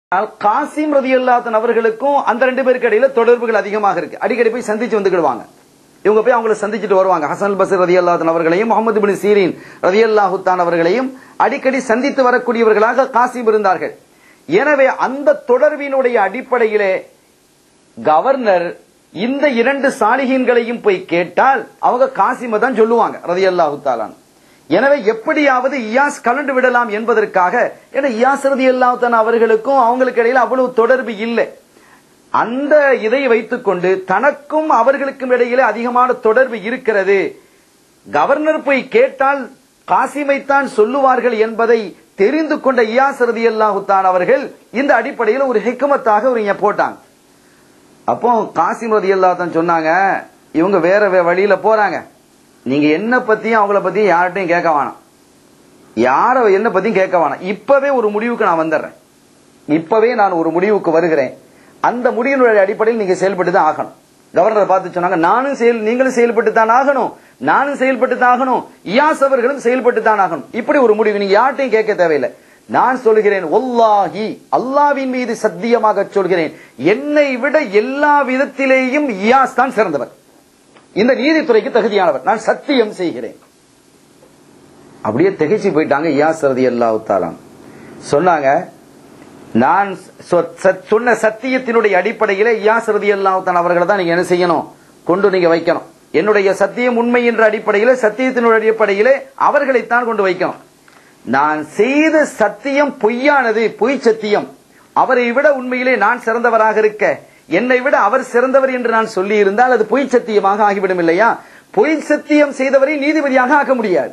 ஆனால் காசிம் ரதி அவர்களுக்கும் அந்த ரெண்டு பேருக்கு இடையில தொடர்புகள் அதிகமாக இருக்கு அடிக்கடி போய் சந்திச்சு வந்துக்கிடுவாங்க இவங்க போய் அவங்கள சந்திச்சுட்டு வருவாங்க ஹசன் பசர் ரதி அல்லாத்தன் அவர்களையும் முகமது பின் சீரின் ரதி அல்லாஹுத்தான் அவர்களையும் அடிக்கடி சந்தித்து வரக்கூடியவர்களாக காசிம் இருந்தார்கள் எனவே அந்த தொடர்பினுடைய அடிப்படையிலே கவர்னர் இந்த இரண்டு சாலிகீன்களையும் போய் கேட்டால் அவங்க காசிம தான் சொல்லுவாங்க ரதி அல்லாஹுத்தாலான் எனவே எப்படியாவது இயாஸ் கலண்டு விடலாம் என்பதற்காக ஏன்னா இயாஸ் ரதி அல்லாஹுத்தான் அவர்களுக்கும் அவங்களுக்கு இடையில அவ்வளவு தொடர்பு இல்லை அந்த இதை வைத்துக்கொண்டு தனக்கும் அவர்களுக்கும் இடையிலே அதிகமான தொடர்பு இருக்கிறது கவர்னர் போய் கேட்டால் காசிமைத்தான் சொல்லுவார்கள் என்பதை தெரிந்து கொண்ட இயாஸ் ரதி அல்லாஹுத்தான் அவர்கள் இந்த அடிப்படையில் ஒரு ஹிக்குமத்தாக ஒரு இங்க போட்டாங்க அப்போ காசிம் ரதி தான் சொன்னாங்க இவங்க வேற வே- வழியில போறாங்க நீங்க என்ன பத்தியும் அவங்கள பத்தியும் யார்கிட்டையும் கேட்க வேணாம் யார என்ன பத்தியும் கேட்க வேணாம் இப்பவே ஒரு முடிவுக்கு நான் வந்துடுறேன் இப்பவே நான் ஒரு முடிவுக்கு வருகிறேன் அந்த முடிவினுடைய அடிப்படையில் நீங்க செயல்பட்டு தான் ஆகணும் கவர்னர் பார்த்து சொன்னாங்க நானும் செயல் நீங்களும் செயல்பட்டு தான் ஆகணும் நானும் செயல்பட்டு தான் ஆகணும் இயாஸ் அவர்களும் செயல்பட்டு தான் ஆகணும் இப்படி ஒரு முடிவு நீங்க யார்ட்டையும் கேட்க தேவையில்லை நான் சொல்கிறேன் ஒல்லாஹி அல்லாவின் மீது சத்தியமாக சொல்கிறேன் என்னை விட எல்லா விதத்திலேயும் இயாஸ் தான் சிறந்தவர் இந்த நீதித்துறைக்கு தகுதியானவர் நான் சத்தியம் செய்கிறேன் அப்படியே திகைச்சு போயிட்டாங்க இயாஸ் ரதி அல்லாஹ் சொன்னாங்க நான் சொ- ச- சொன்ன சத்தியத்தினுடைய அடிப்படையிலே இயாஸ் ரதி அல்லாஹ் அவர்களை தான் நீங்க என்ன செய்யணும் கொண்டு நீங்க வைக்கணும் என்னுடைய சத்தியம் உண்மை என்ற அடிப்படையிலே சத்தியத்தினுடைய அடிப்படையிலே அவர்களைத்தான் கொண்டு வைக்கணும் நான் செய்த சத்தியம் பொய்யானது பொய் சத்தியம் அவரை விட உண்மையிலே நான் சிறந்தவராக இருக்க என்னை விட அவர் சிறந்தவர் என்று நான் சொல்லி இருந்தால் அது பொய் சத்தியமாக ஆகிவிடும் இல்லையா பொய் சத்தியம் செய்தவரை நீதிபதியாக ஆக்க முடியாது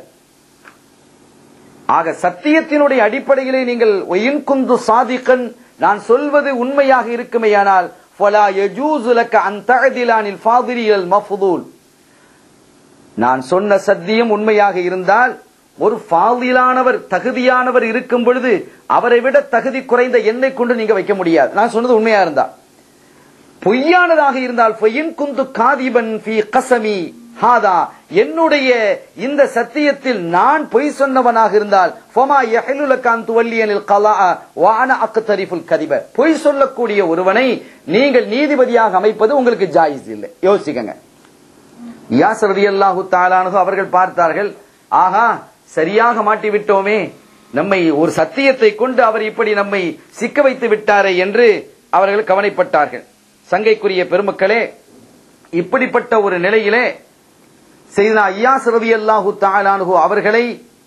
ஆக சத்தியத்தினுடைய அடிப்படையிலே நீங்கள் ஒயின் குந்து சாதிக்கன் நான் சொல்வது உண்மையாக இருக்குமேயானால் ஃபலா யஜூசு லக்க அன் தஅதிலானில் ஃபாதிலியல் மஃதுல் நான் சொன்ன சத்தியம் உண்மையாக இருந்தால் ஒரு ஃபாதிலானவர் தகுதியானவர் இருக்கும் பொழுது அவரை விட தகுதி குறைந்த எண்ணை கொண்டு நீங்க வைக்க முடியாது நான் சொன்னது உண்மையா இருந்தா பொய்யானதாக இருந்தால் பொய்யின் குந்து காதிபன் ஃபி கசமி ஹாதா என்னுடைய இந்த சத்தியத்தில் நான் பொய் சொன்னவனாக இருந்தால் ஃபமா யஹிலு லக்கான் துவல்லியனில் கலா வான அக்தரிஃபுல் கதிப பொய் சொல்லக்கூடிய ஒருவனை நீங்கள் நீதிபதியாக அமைப்பது உங்களுக்கு ஜாயிஸ் இல்லை யோசிக்கங்க யாசர் ரலியல்லாஹு தாலானு அவர்கள் பார்த்தார்கள் ஆஹா சரியாக மாட்டி விட்டோமே நம்மை ஒரு சத்தியத்தை கொண்டு அவர் இப்படி நம்மை சிக்க வைத்து விட்டாரே என்று அவர்கள் கவலைப்பட்டார்கள் சங்கைக்குரிய பெருமக்களே இப்படிப்பட்ட ஒரு நிலையிலே செய்தா ஐயாஸ் ரலியல்லாஹு தாலானு அவர்களை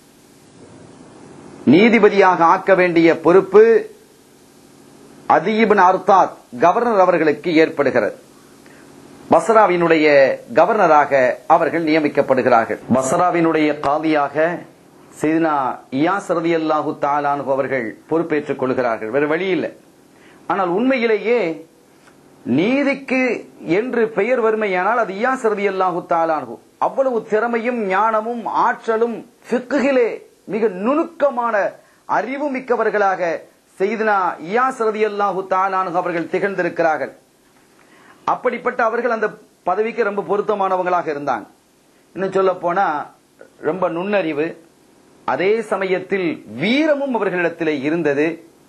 நீதிபதியாக ஆக்க வேண்டிய பொறுப்பு அதீபன் அர்த்தாத் கவர்னர் அவர்களுக்கு ஏற்படுகிறது பஸ்ராவினுடைய கவர்னராக அவர்கள் நியமிக்கப்படுகிறார்கள் பஸ்ராவினுடைய காதியாக செய்தினா இயாஸ் ரலியல்லாஹு தாலானு அவர்கள் பொறுப்பேற்றுக் கொள்கிறார்கள் வேறு வழி இல்லை ஆனால் உண்மையிலேயே நீதிக்கு என்று பெயர் வறுமையானால் அது இயாஸ் ரலியல்லாஹு தாலானு அவ்வளவு திறமையும் ஞானமும் ஆற்றலும் ஃபிக்குகிலே மிக நுணுக்கமான அறிவு மிக்கவர்களாக செய்தினா இயாஸ் ரலியல்லாஹு தாலானு அவர்கள் திகழ்ந்திருக்கிறார்கள் அப்படிப்பட்ட அவர்கள் அந்த பதவிக்கு ரொம்ப பொருத்தமானவங்களாக இருந்தாங்க இன்னும் சொல்ல போனா ரொம்ப நுண்ணறிவு அதே சமயத்தில் வீரமும் அவர்களிடத்திலே இருந்தது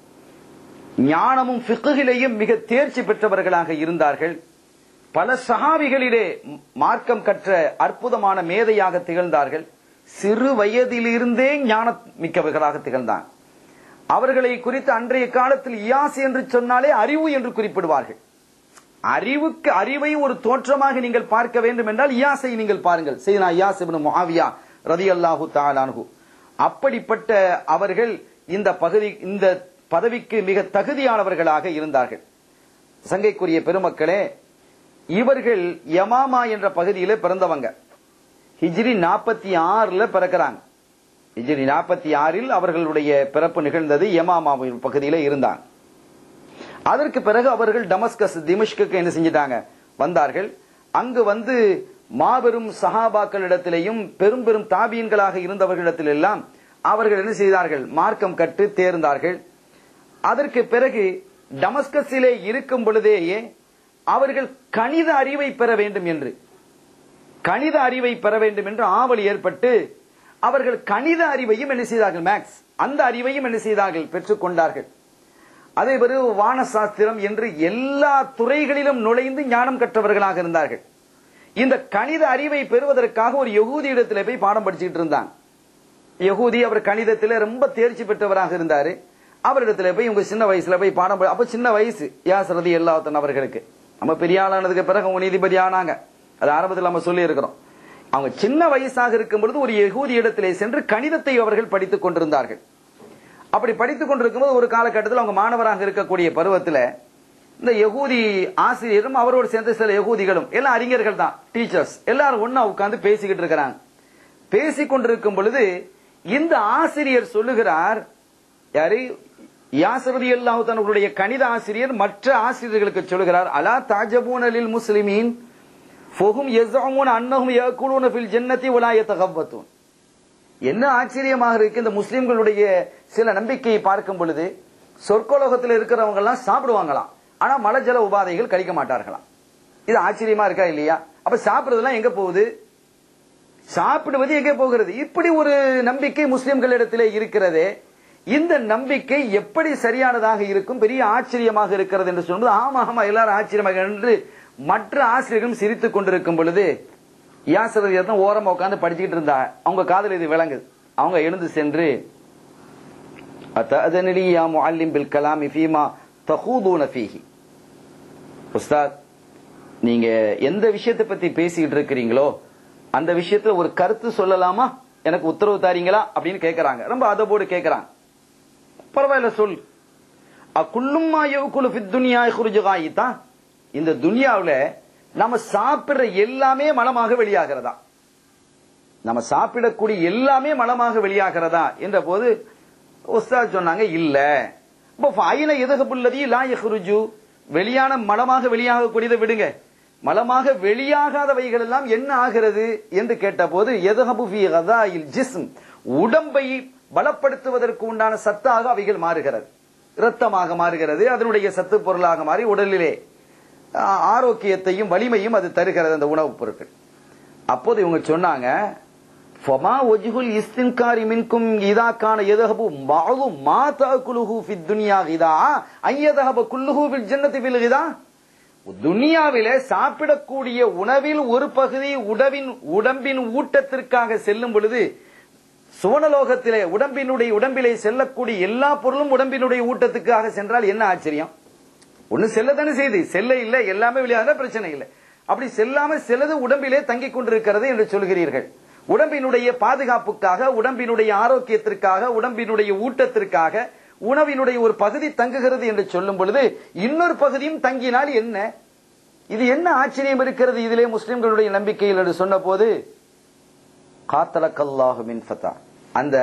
ஞானமும் ஃபிக்குகிலேயும் மிக தேர்ச்சி பெற்றவர்களாக இருந்தார்கள் பல சஹாபிகளிலே மார்க்கம் கற்ற அற்புதமான மேதையாக திகழ்ந்தார்கள் சிறு வயதிலிருந்தே ஞான மிக்கவர்களாக திகழ்ந்தாங்க அவர்களை குறித்து அன்றைய காலத்தில் இயாஸ் என்று சொன்னாலே அறிவு என்று குறிப்பிடுவார்கள் அறிவுக்கு அறிவை ஒரு தோற்றமாக நீங்கள் பார்க்க வேண்டும் என்றால் இயாசை நீங்கள் பாருங்கள் செய்தனா இயாஸ் இப்னு முஆவியா ரலியல்லாஹு தஆலாஹு அப்படிப்பட்ட அவர்கள் இந்த பகுதி இந்த பதவிக்கு மிக தகுதியானவர்களாக இருந்தார்கள் சங்கைக்குரிய பெருமக்களே இவர்கள் யமாமா என்ற பகுதியிலே பிறந்தவங்க ஹிஜ்ரி நாற்பத்தி ஆறுல பிறக்கிறாங்க ஹிஜ்ரி நாற்பத்தி ஆறில் அவர்களுடைய பிறப்பு நிகழ்ந்தது யமாமா பகுதியில இருந்தாங்க அதற்கு பிறகு அவர்கள் டமஸ்கஸ் திமிஷ்குக்கு என்ன செஞ்சிட்டாங்க வந்தார்கள் அங்கு வந்து மாபெரும் சஹாபாக்களிடத்திலேயும் பெரும் பெரும் தாபியன்களாக இருந்தவர்களிடத்திலெல்லாம் அவர்கள் என்ன செய்தார்கள் மார்க்கம் கற்று தேர்ந்தார்கள் அதற்கு பிறகு டமஸ்கஸிலே இருக்கும் பொழுதேயே அவர்கள் கணித அறிவை பெற வேண்டும் என்று கணித அறிவை பெற வேண்டும் என்று ஆவல் ஏற்பட்டு அவர்கள் கணித அறிவையும் என்ன செய்தார்கள் மேக்ஸ் அந்த அறிவையும் என்ன செய்தார்கள் பெற்றுக்கொண்டார்கள் அதே பிறகு வானசாஸ்திரம் என்று எல்லா துறைகளிலும் நுழைந்து ஞானம் கற்றவர்களாக இருந்தார்கள் இந்த கணித அறிவை பெறுவதற்காக ஒரு யகூதி இடத்துல போய் பாடம் படிச்சுக்கிட்டு இருந்தாங்க யகூதி அவர் கணிதத்துல ரொம்ப தேர்ச்சி பெற்றவராக இருந்தாரு அவரிடத்துல போய் இவங்க சின்ன வயசுல போய் பாடம் படி- அப்ப சின்ன வயசு யாசரதி எல்லாத்தன் அவர்களுக்கு நம்ம பெரிய ஆளானதுக்கு பிறகு அவங்க நீதிபதி ஆனாங்க அது ஆரம்பத்தில் நம்ம சொல்லி இருக்கிறோம் அவங்க சின்ன வயசாக இருக்கும் பொழுது ஒரு யகூதி இடத்திலே சென்று கணிதத்தை அவர்கள் படித்துக் கொண்டிருந்தார்கள் அப்படி படித்துக் கொண்டிருக்கும்போது ஒரு காலகட்டத்தில் அவங்க மாணவராக இருக்கக்கூடிய பருவத்துல இந்த யகூதி ஆசிரியரும் அவரோடு சேர்ந்த சில யகூதிகளும் எல்லாம் அறிஞர்கள் தான் டீச்சர்ஸ் எல்லாரும் ஒண்ணா உட்கார்ந்து பேசிக்கிட்டு இருக்கிறாங்க பேசிக் கொண்டிருக்கும் பொழுது இந்த ஆசிரியர் சொல்லுகிறார் யாரு யாசரதி அல்லாஹு தன்னுடைய கணித ஆசிரியர் மற்ற ஆசிரியர்களுக்கு சொல்லுகிறார் அலா தாஜபூனலில் முஸ்லிமீன் ஃபஹும் யஸஅமூன அன்னஹும் யஅகுலூன ஃபில் ஜன்னதி வலா யதகவ்வத்தூன் என்ன ஆச்சரியமாக இருக்கு இந்த முஸ்லிம்களுடைய சில நம்பிக்கையை பார்க்கும் பொழுது சொர்க்கலோகத்தில் இருக்கிறவங்க எல்லாம் சாப்பிடுவாங்களாம் ஆனா மலஜல உபாதைகள் கழிக்க மாட்டார்களாம் இது ஆச்சரியமா இருக்கா இல்லையா அப்ப சாப்பிடுறதெல்லாம் எங்க போகுது சாப்பிடுவது எங்கே போகிறது இப்படி ஒரு நம்பிக்கை முஸ்லிம்களிடத்திலே இருக்கிறதே இந்த நம்பிக்கை எப்படி சரியானதாக இருக்கும் பெரிய ஆச்சரியமாக இருக்கிறது என்று சொல்லும்போது ஆமா ஆமா எல்லாரும் ஆச்சரியமாக என்று மற்ற ஆசிரியர்களும் சிரித்துக் கொண்டிருக்கும் பொழுது யாசரதியர் தான் ஓரமா உட்கார்ந்து படிச்சுக்கிட்டு இருந்தா அவங்க காதல் இது விளங்குது அவங்க எழுந்து சென்று அத்தஅதனலி யா முஅல்லிம் பில் கலாமி ஃபீமா தஹூதுன ஃபீஹி உஸ்தாத் நீங்க எந்த விஷயத்தை பத்தி பேசிக்கிட்டு இருக்கிறீங்களோ அந்த விஷயத்துல ஒரு கருத்து சொல்லலாமா எனக்கு உத்தரவு தாரீங்களா அப்படின்னு கேக்குறாங்க ரொம்ப அதபோடு கேக்குறாங்க பரவாயில்ல சொல் அக்குள்ளும்மா யவுக்குலு ஃபித் துனியா குருஜகாயித்தா இந்த துனியாவுல நம்ம சாப்பிடுற எல்லாமே மலமாக வெளியாகிறதா நம்ம சாப்பிடக்கூடிய எல்லாமே மலமாக வெளியாகிறதா என்ற போது உஸ்தாத் சொன்னாங்க இல்ல இப்போ ஐன எதகப்புள்ளதி லா யஹ்ருஜு வெளியான மலமாக வெளியாகக்கூடியதை விடுங்க மலமாக வெளியாகாதவைகள் எல்லாம் என்ன ஆகிறது என்று கேட்டபோது எதகபு ஃபி கதாயில் ஜிஸ்ம் உடம்பை பலப்படுத்துவதற்கு உண்டான சத்தாக அவைகள் மாறுகிறது இரத்தமாக மாறுகிறது அதனுடைய சத்து பொருளாக மாறி உடலிலே ஆ, ஆரோக்கியத்தையும் வலிமையும் அது தருகிறது அந்த உணவுப் பொருட்கள் அப்போது இவங்க சொன்னாங்க ஃபமா வஜ்ஹுல் இஸ்தின்காரி மின்கும் இதா கான யதஹபு மஅது மா தஅகுலுஹு ஃபித் துன்யா கிதா ஐயதஹப குல்லுஹு ஃபில் ஜன்னதி ஃபில் கிதா துனியாவிலே சாப்பிடக்கூடிய உணவில் ஒரு பகுதி உடவின் உடம்பின் ஊட்டத்திற்காக செல்லும் பொழுது சுவனலோகத்திலே உடம்பினுடைய உடம்பிலே செல்லக்கூடிய எல்லா பொருளும் உடம்பினுடைய ஊட்டத்துக்காக சென்றால் என்ன ஆச்சரியம் ஒண்ணு செல்லதானே செய்து செல்ல இல்ல எல்லாமே வெளியாக பிரச்சனை இல்லை அப்படி செல்லாம சிலது உடம்பிலே தங்கிக் கொண்டிருக்கிறது என்று சொல்கிறீர்கள் உடம்பினுடைய பாதுகாப்புக்காக உடம்பினுடைய ஆரோக்கியத்திற்காக உடம்பினுடைய ஊட்டத்திற்காக உணவினுடைய ஒரு பகுதி தங்குகிறது என்று சொல்லும் பொழுது இன்னொரு பகுதியும் தங்கினால் என்ன இது என்ன ஆச்சரியம் இருக்கிறது இதிலே முஸ்லிம்களுடைய நம்பிக்கையில் என்று சொன்ன போது காத்தலக்கல்லாஹு மின் ஃபதா அந்த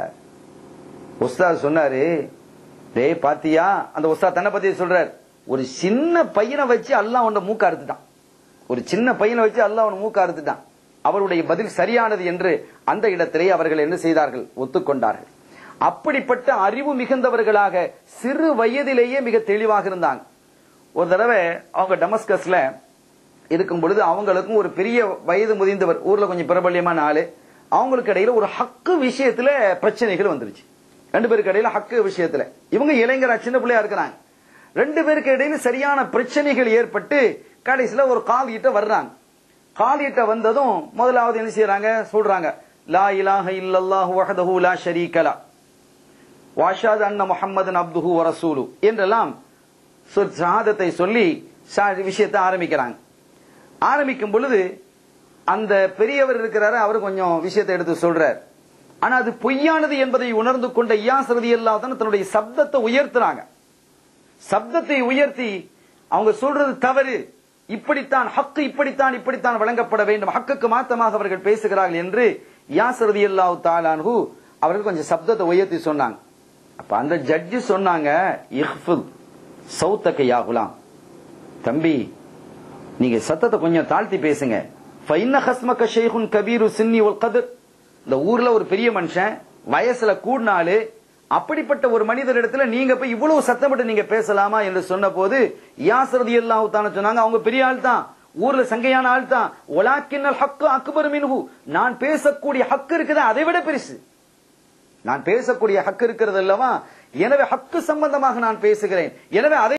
உஸ்தாத் சொன்னாரு டேய் பாத்தியா அந்த உஸ்தாத் தன்னை பத்தி சொல்றார் ஒரு சின்ன பையனை வச்சு அல்லாஹ் அவன மூக்க அறுத்துட்டான் ஒரு சின்ன பையனை வச்சு அல்லாஹ் அவன மூக்க அறுத்துட்டான் அவருடைய பதில் சரியானது என்று அந்த இடத்திலே அவர்கள் என்ன செய்தார்கள் ஒத்துக்கொண்டார்கள் அப்படிப்பட்ட அறிவு மிகுந்தவர்களாக சிறு வயதிலேயே மிக தெளிவாக இருந்தாங்க ஒரு தடவை அவங்க டமஸ்கஸ்ல இருக்கும் பொழுது அவங்களுக்கும் ஒரு பெரிய வயது முதிர்ந்தவர் ஊர்ல கொஞ்சம் பிரபல்யமான ஆளு அவங்களுக்கு இடையில ஒரு ஹக்கு விஷயத்துல பிரச்சனைகள் வந்துருச்சு ரெண்டு பேருக்கு இடையில ஹக்கு விஷயத்துல இவங்க இளைஞரா சின்ன பிள்ளையா இருக்கிறாங்க ரெண்டு பேருக்கு இடையில சரியான பிரச்சனைகள் ஏற்பட்டு கடைசியில ஒரு கால் கிட்ட வர்றாங்க கால் கிட்ட வந்ததும் முதலாவது என்ன செய்யறாங்க சொல்றாங்க லா இலாஹ இல்லல்லாஹு வஹதஹு லா ஷரீகலா வாஷாத் அன்ன முஹம்மதன் அப்துஹு வரசூலு என்றெல்லாம் சொல் ஷஹாதத்தை சொல்லி ஷா- விஷயத்தை ஆரம்பிக்கிறாங்க ஆரம்பிக்கும் பொழுது அந்த பெரியவர் இருக்கிறாரு அவர் கொஞ்சம் விஷயத்தை எடுத்து சொல்றார் ஆனா அது பொய்யானது என்பதை உணர்ந்து கொண்ட இயாசரதி எல்லாத்தான் தன்னுடைய சப்தத்தை உயர்த்துறாங்க சப்தத்தை உயர்த்தி அவங்க சொல்றது தவறு இப்படித்தான் ஹக்கு இப்படித்தான் இப்படித்தான் வழங்கப்பட வேண்டும் ஹக்குக்கு மாத்தமாக அவர்கள் பேசுகிறார்கள் என்று யாசரதி அல்லாஹ் தாலான்ஹு அவர்கள் கொஞ்சம் சப்தத்தை உயர்த்தி சொன்னாங்க அப்ப அந்த ஜட்ஜி சொன்னாங்க இஹ்ஃபில் சௌத்தக்க யா குலாம் தம்பி நீங்க சத்தத்தை கொஞ்சம் தாழ்த்தி பேசுங்க ஃபைன்ன ஹஸ்மக ஷேகுன் கபீரு சின்னி ஒல் கதிர் இந்த ஊர்ல ஒரு பெரிய மனுஷன் வயசுல கூடினாலு அப்படிப்பட்ட ஒரு மனிதரிடத்துல நீங்க போய் இவ்வளவு சத்தப்பட்டு நீங்க பேசலாமா என்று சொன்ன போது யாசரதி அல்லாஹ் தான சொன்னாங்க அவங்க பெரிய ஆள் தான் ஊர்ல சங்கையான ஆள் தான் ஒலாக்கின்னல் ஹக்கு அக்பர் மின்ஹு நான் பேசக்கூடிய ஹக்கு இருக்குது அதை விட பெருசு நான் பேசக்கூடிய ஹக்கு இருக்கிறது அல்லவா எனவே ஹக்கு சம்பந்தமாக நான் பேசுகிறேன் எனவே அதை